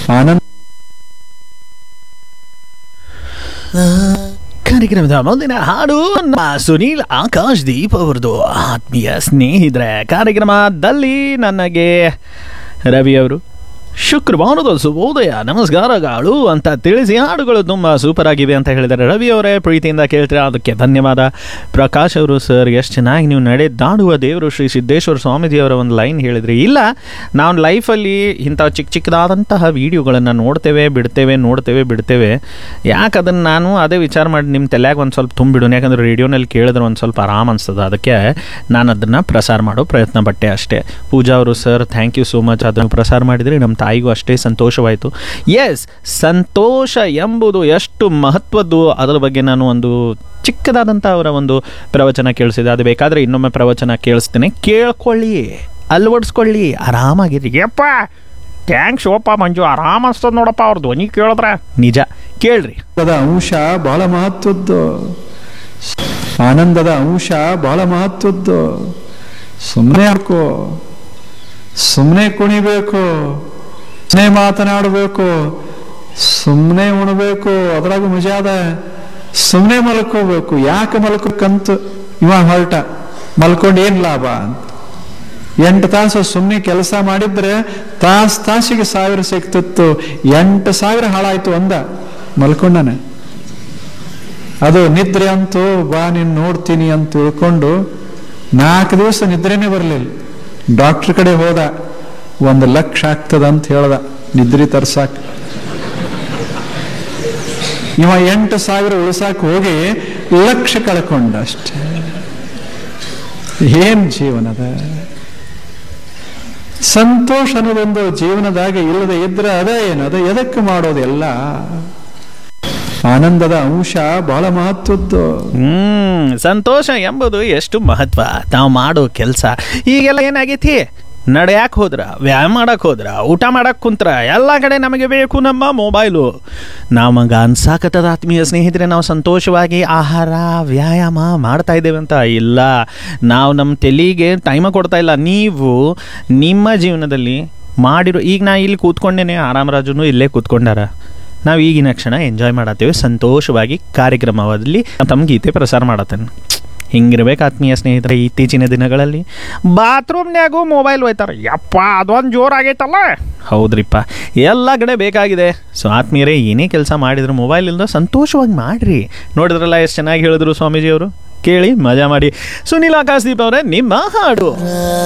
ಆನಂದ ಕಾರ್ಯಕ್ರಮದ ಮುಂದಿನ ಹಾಡು ನಮ್ಮ ಸುನೀಲ್ ಆಕಾಶ್ ದೀಪ್ ಅವರದು ಆತ್ಮೀಯ ಸ್ನೇಹಿತರೆ ಕಾರ್ಯಕ್ರಮದಲ್ಲಿ ನನಗೆ ರವಿ ಅವರು ಶುಕ್ರವಾರದ ಶುಭೋದಯ ನಮಸ್ಕಾರಗಳು ಅಂತ ತಿಳಿಸಿ ಹಾಡುಗಳು ತುಂಬ ಸೂಪರ್ ಆಗಿವೆ ಅಂತ ಹೇಳಿದ್ದಾರೆ ರವಿ ಅವರೇ ಪ್ರೀತಿಯಿಂದ ಕೇಳ್ತೀರಾ ಅದಕ್ಕೆ ಧನ್ಯವಾದ ಪ್ರಕಾಶ್ ಅವರು ಸರ್ ಎಷ್ಟು ಚೆನ್ನಾಗಿ ನೀವು ನಡೆದಾಡುವ ದೇವರು ಶ್ರೀ ಸಿದ್ದೇಶ್ವರ ಸ್ವಾಮೀಜಿಯವರ ಒಂದು ಲೈನ್ ಹೇಳಿದ್ರಿ ಇಲ್ಲ ನಾವು ಲೈಫಲ್ಲಿ ಇಂಥ ಚಿಕ್ಕ ಚಿಕ್ಕದಾದಂತಹ ವಿಡಿಯೋಗಳನ್ನು ನೋಡ್ತೇವೆ ಬಿಡ್ತೇವೆ ನೋಡ್ತೇವೆ ಬಿಡ್ತೇವೆ ಯಾಕೆ ಅದನ್ನು ನಾನು ಅದೇ ವಿಚಾರ ಮಾಡಿ ನಿಮ್ಮ ತಲೆಯಾಗ ಒಂದು ಸ್ವಲ್ಪ ತುಂಬಿಡೋಣ ಯಾಕಂದ್ರೆ ರೇಡಿಯೋನಲ್ಲಿ ಕೇಳಿದ್ರೆ ಒಂದು ಸ್ವಲ್ಪ ಆರಾಮ್ ಅನ್ಸ್ತದೆ ಅದಕ್ಕೆ ನಾನು ಅದನ್ನು ಪ್ರಸಾರ ಮಾಡೋ ಪ್ರಯತ್ನ ಪಟ್ಟೆ ಅಷ್ಟೇ ಪೂಜಾ ಅವರು sir thank you so much ಅದನ್ನು ಪ್ರಸಾರ ಮಾಡಿದರೆ ನಮ್ಮ ತಾಯಿಗೂ ಅಷ್ಟೇ ಸಂತೋಷವಾಯಿತು ಎಸ್ ಸಂತೋಷ ಎಂಬುದು ಎಷ್ಟು ಮಹತ್ವದ್ದು ಅದರ ಬಗ್ಗೆ ನಾನು ಒಂದು ಚಿಕ್ಕದಾದಂಥ ಅವರ ಒಂದು ಪ್ರವಚನ ಕೇಳಿಸಿದೆ ಅದು ಬೇಕಾದರೆ ಇನ್ನೊಮ್ಮೆ ಪ್ರವಚನ ಕೇಳಿಸ್ತೇನೆ ಕೇಳ್ಕೊಳ್ಳಿ ಅಳವಡಿಸ್ಕೊಳ್ಳಿ ಆರಾಮಾಗಿರಿ ಯಪ್ಪ ಥ್ಯಾಂಕ್ಸ್ ಓಪ ಮಂಜು ಆರಾಮ್ ಅನ್ಸ್ತದ ನೋಡಪ್ಪ ಅವ್ರ ಧ್ವನಿ ಕೇಳಿದ್ರೆ ನಿಜ ಕೇಳ್ರಿ ಆನಂದದ ಅಂಶ ಬಹಳ ಮಹತ್ವದ್ದು ಆನಂದದ ಅಂಶ ಬಹಳ ಮಹತ್ವದ್ದು ಸುಮ್ಮನೆ ಹಾಕೋ ಸುಮ್ಮನೆ ಕುಣಿಬೇಕು ಸುಮ್ಮನೆ ಮಾತನಾಡಬೇಕು ಸುಮ್ಮನೆ ಉಣಬೇಕು ಅದ್ರಾಗ ಮಜಾದ ಸುಮ್ಮನೆ ಮಲ್ಕೋಬೇಕು ಯಾಕೆ ಮಲ್ಕೋಬೇಕಂತ ಇವ ಹೊರಟ ಮಲ್ಕೊಂಡು ಏನ್ ಲಾಭ ಅಂತ ಎಂಟು ತಾಸು ಸುಮ್ಮನೆ ಕೆಲಸ ಮಾಡಿದ್ರೆ ತಾಸ್ ತಾಸಿಗೆ ಸಾವಿರ ಸಿಕ್ತಿತ್ತು ಎಂಟು ಸಾವಿರ ಹಾಳಾಯ್ತು ಅಂದ ಮಲ್ಕೊಂಡನೆ ಅದು ನಿದ್ರೆ ಅಂತೂ ಬಾ ನೀನ್ ನೋಡ್ತೀನಿ ಅಂತ ತಿಳ್ಕೊಂಡು ನಾಲ್ಕು ದಿವಸ ನಿದ್ರೆನೇ ಬರಲಿಲ್ಲ ಡಾಕ್ಟರ್ ಕಡೆ ಹೋದ ಒಂದು ಲಕ್ಷ ಆಗ್ತದ ಅಂತ ಹೇಳ್ದ ನಿದ್ರೆ ತರ್ಸಾಕ್ ಇವ ಎಂಟು ಸಾವಿರ ಉಳಿಸಾಕ್ ಹೋಗಿ ಲಕ್ಷ ಕಳ್ಕೊಂಡ ಅಷ್ಟೇ ಏನ್ ಜೀವನದ ಸಂತೋಷ ಅನ್ನೋದೊಂದು ಜೀವನದಾಗ ಇಲ್ಲದೆ ಇದ್ರೆ ಅದೇ ಏನು ಅದೇ ಎದಕ್ಕೆ ಮಾಡೋದೆಲ್ಲ ಆನಂದದ ಅಂಶ ಬಹಳ ಮಹತ್ವದ್ದು ಹ್ಮ್ ಸಂತೋಷ ಎಂಬುದು ಎಷ್ಟು ಮಹತ್ವ ತಾವು ಮಾಡೋ ಕೆಲಸ ಈಗೆಲ್ಲ ಏನಾಗೈತಿ ನಡೆಯಕ್ಕೆ ಹೋದ್ರ ವ್ಯಾಯಾಮ ಮಾಡಕ್ಕೆ ಹೋದ್ರ ಊಟ ಮಾಡಕ್ಕೆ ಕುಂತ್ರ ಎಲ್ಲ ಕಡೆ ನಮಗೆ ಬೇಕು ನಮ್ಮ ಮೊಬೈಲು ನಮಗೆ ಅನ್ಸಾಕತ್ತದ ಆತ್ಮೀಯ ಸ್ನೇಹಿತರೆ ನಾವು ಸಂತೋಷವಾಗಿ ಆಹಾರ ವ್ಯಾಯಾಮ ಮಾಡ್ತಾ ಇದ್ದೇವೆ ಅಂತ ಇಲ್ಲ ನಾವು ನಮ್ಮ ತಲೆಗೆ ಟೈಮ ಕೊಡ್ತಾ ಇಲ್ಲ ನೀವು ನಿಮ್ಮ ಜೀವನದಲ್ಲಿ ಮಾಡಿರೋ ಈಗ ನಾ ಇಲ್ಲಿ ಕೂತ್ಕೊಂಡೇನೆ ಆರಾಮರಾಜುನು ಇಲ್ಲೇ ಕೂತ್ಕೊಂಡಾರ ನಾವು ಈಗಿನ ಕ್ಷಣ ಎಂಜಾಯ್ ಮಾಡತ್ತೇವೆ ಸಂತೋಷವಾಗಿ ಕಾರ್ಯಕ್ರಮದಲ್ಲಿ ತಮ್ಮ ಗೀತೆ ಪ್ರಸಾರ ಮಾಡತ್ತೇನೆ ಹಿಂಗಿರ್ಬೇಕು ಆತ್ಮೀಯ ಸ್ನೇಹಿತರೆ ಇತ್ತೀಚಿನ ದಿನಗಳಲ್ಲಿ ಬಾತ್ರೂಮ್ನ್ಯಾಗೂ ಮೊಬೈಲ್ ಹೋಯ್ತಾರೆ ಯಪ್ಪ ಅದೊಂದು ಜೋರಾಗೈತಲ್ಲ ಹೌದ್ರಿಪ್ಪ ಎಲ್ಲ ಕಡೆ ಬೇಕಾಗಿದೆ ಸೊ ಆತ್ಮೀಯರೇ ಏನೇ ಕೆಲಸ ಮಾಡಿದ್ರು ಮೊಬೈಲ್ ಇಲ್ಲದ ಸಂತೋಷವಾಗಿ ಮಾಡಿರಿ ನೋಡಿದ್ರಲ್ಲ ಎಷ್ಟು ಚೆನ್ನಾಗಿ ಹೇಳಿದ್ರು ಸ್ವಾಮೀಜಿಯವರು ಕೇಳಿ ಮಜಾ ಮಾಡಿ ಸುನಿಲ್ ಆಕಾಶದೀಪ್ ಅವರೇ ನಿಮ್ಮ ಹಾಡು